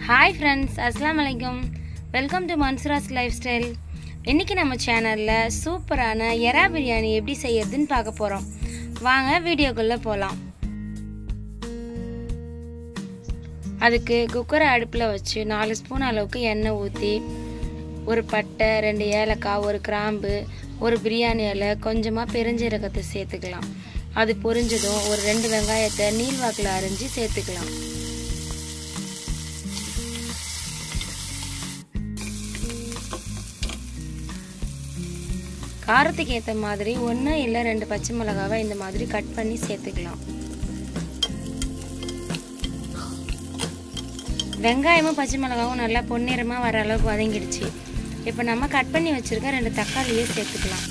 hi friends அஸ்லாம் வலைக்கம் welcome to Mansoora's lifestyle இன்றைக்கி நம்ம சேனலில் சூப்பரான எறா பிரியாணி எப்படி செய்யறதுன்னு பார்க்க போகிறோம் வாங்க வீடியோக்குள்ளே போகலாம் அதுக்கு குக்கரை அடுப்பில் வச்சு நாலு ஸ்பூன் அளவுக்கு எண்ணெய் ஊற்றி ஒரு பட்டை ரெண்டு ஏலக்காய் ஒரு கிராம்பு ஒரு பிரியாணி இலை கொஞ்சமாக பெருஞ்சீரகத்தை சேர்த்துக்கலாம் அது பொரிஞ்சதும் ஒரு ரெண்டு வெங்காயத்தை நீள்வாக்கில் அரிஞ்சு சேர்த்துக்கலாம் காரத்துக்கு ஏற்ற மாதிரி ஒன்று இல்லை ரெண்டு பச்சை மிளகாவை இந்த மாதிரி கட் பண்ணி சேர்த்துக்கலாம் வெங்காயமும் பச்சை மிளகாவும் நல்லா பொன்னிறமாக வர அளவுக்கு வதங்கிடுச்சு இப்போ நம்ம கட் பண்ணி வச்சுருக்க ரெண்டு தக்காளியே சேர்த்துக்கலாம்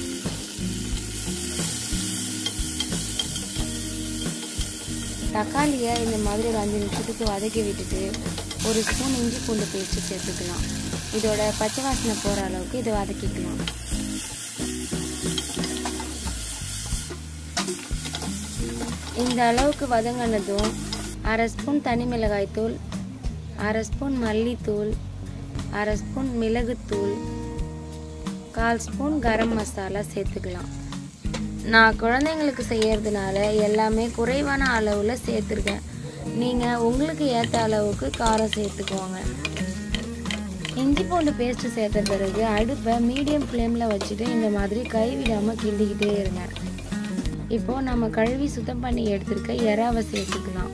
தக்காளியை இந்த மாதிரி ஒரு அஞ்சு நிமிஷத்துக்கு வதக்கி விட்டுட்டு ஒரு ஸ்பூன் இஞ்சி பூண்டு பேஸ்ட்டு சேர்த்துக்கலாம் இதோட பச்சை வாசனை போகிற அளவுக்கு இதை வதக்கிக்கலாம் இந்த அளவுக்கு வதங்கினதும் அரை ஸ்பூன் தனி மிளகாய் தூள் அரை ஸ்பூன் மல்லித்தூள் அரை ஸ்பூன் மிளகுத்தூள் கால் ஸ்பூன் கரம் மசாலா சேர்த்துக்கலாம் நான் குழந்தைங்களுக்கு செய்யறதுனால எல்லாமே குறைவான அளவில் சேர்த்துருக்கேன் நீங்கள் உங்களுக்கு ஏற்ற அளவுக்கு காரம் சேர்த்துக்கோங்க இஞ்சி பூண்டு பேஸ்ட்டு சேர்த்த பிறகு அடுப்பை மீடியம் ஃப்ளேமில் வச்சுட்டு இந்த மாதிரி கைவிடாமல் கிண்டிக்கிட்டே இருங்க இப்போது நம்ம கழுவி சுத்தம் பண்ணி எடுத்துருக்க எறாவை சேர்த்துக்கலாம்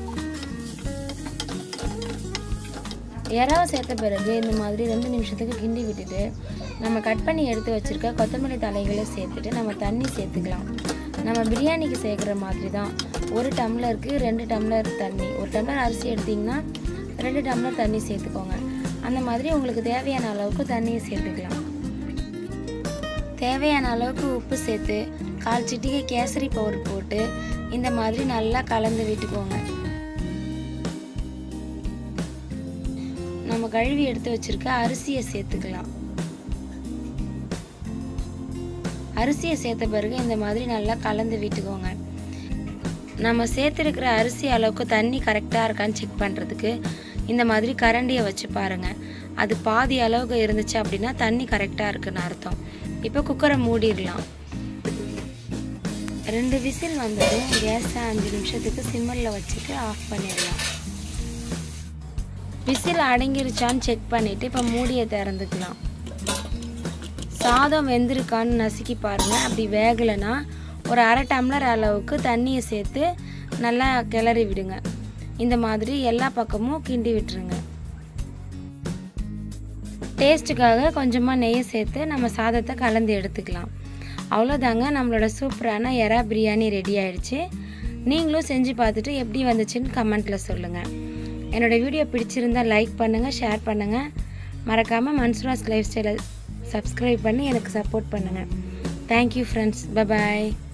எறாவை சேர்த்த பிறகு இந்த மாதிரி ரெண்டு நிமிஷத்துக்கு கிண்டி விட்டுட்டு நம்ம கட் பண்ணி எடுத்து வச்சுருக்க கொத்தமல்லி தலைகளை சேர்த்துட்டு நம்ம தண்ணி சேர்த்துக்கலாம் நம்ம பிரியாணிக்கு சேர்க்குற மாதிரி தான் ஒரு டம்ளருக்கு ரெண்டு டம்ளர் தண்ணி ஒரு டம்ளர் அரிசி எடுத்திங்கன்னா ரெண்டு டம்ளர் தண்ணி சேர்த்துக்கோங்க அந்த மாதிரி உங்களுக்கு தேவையான அளவுக்கு தண்ணியை சேர்த்துக்கலாம் தேவையான அளவுக்கு உப்பு சேர்த்து கால் சிட்டிகை கேசரி பவுடர் போட்டு இந்த மாதிரி நல்லா கலந்து விட்டுக்கோங்க நம்ம கழுவி எடுத்து வச்சிருக்க அரிசியை சேர்த்துக்கலாம் அரிசியை சேர்த்த பிறகு இந்த மாதிரி நல்லா கலந்து விட்டுக்கோங்க நம்ம சேர்த்துருக்கிற அரிசி அளவுக்கு தண்ணி கரெக்டாக இருக்கான்னு செக் பண்ணுறதுக்கு இந்த மாதிரி கரண்டியை வச்சு பாருங்கள் அது பாதி அளவுக்கு இருந்துச்சு அப்படின்னா தண்ணி கரெக்டாக இருக்குன்னு அர்த்தம் இப்போ குக்கரை மூடிடலாம் ரெண்டு விசில் வந்ததும் கேஸை அஞ்சு நிமிஷத்துக்கு சிம்மரில் வச்சுட்டு ஆஃப் பண்ணிடலாம் விசில் அடங்கிருச்சான்னு செக் பண்ணிவிட்டு இப்போ மூடியை திறந்துக்கலாம் சாதம் வெந்திருக்கான்னு நசுக்கி பாருங்கள் அப்படி வேகலைன்னா ஒரு அரை டம்ளர் அளவுக்கு தண்ணியை சேர்த்து நல்லா கிளறி விடுங்க இந்த மாதிரி எல்லா பக்கமும் கிண்டி விட்டுருங்க டேஸ்ட்டுக்காக கொஞ்சமாக நெய்யை சேர்த்து நம்ம சாதத்தை கலந்து எடுத்துக்கலாம் அவ்வளோதாங்க நம்மளோட சூப்பரான எறா பிரியாணி ரெடி ஆயிடுச்சு நீங்களும் செஞ்சு பார்த்துட்டு எப்படி வந்துச்சுன்னு கமெண்ட்டில் சொல்லுங்கள் என்னோடய வீடியோ பிடிச்சிருந்தா லைக் பண்ணுங்கள் ஷேர் பண்ணுங்கள் மறக்காமல் மன்சூராஸ் லைஃப் ஸ்டைலை சப்ஸ்கிரைப் பண்ணி எனக்கு சப்போர்ட் பண்ணுங்கள் தேங்க்யூ ஃப்ரெண்ட்ஸ் பபாய்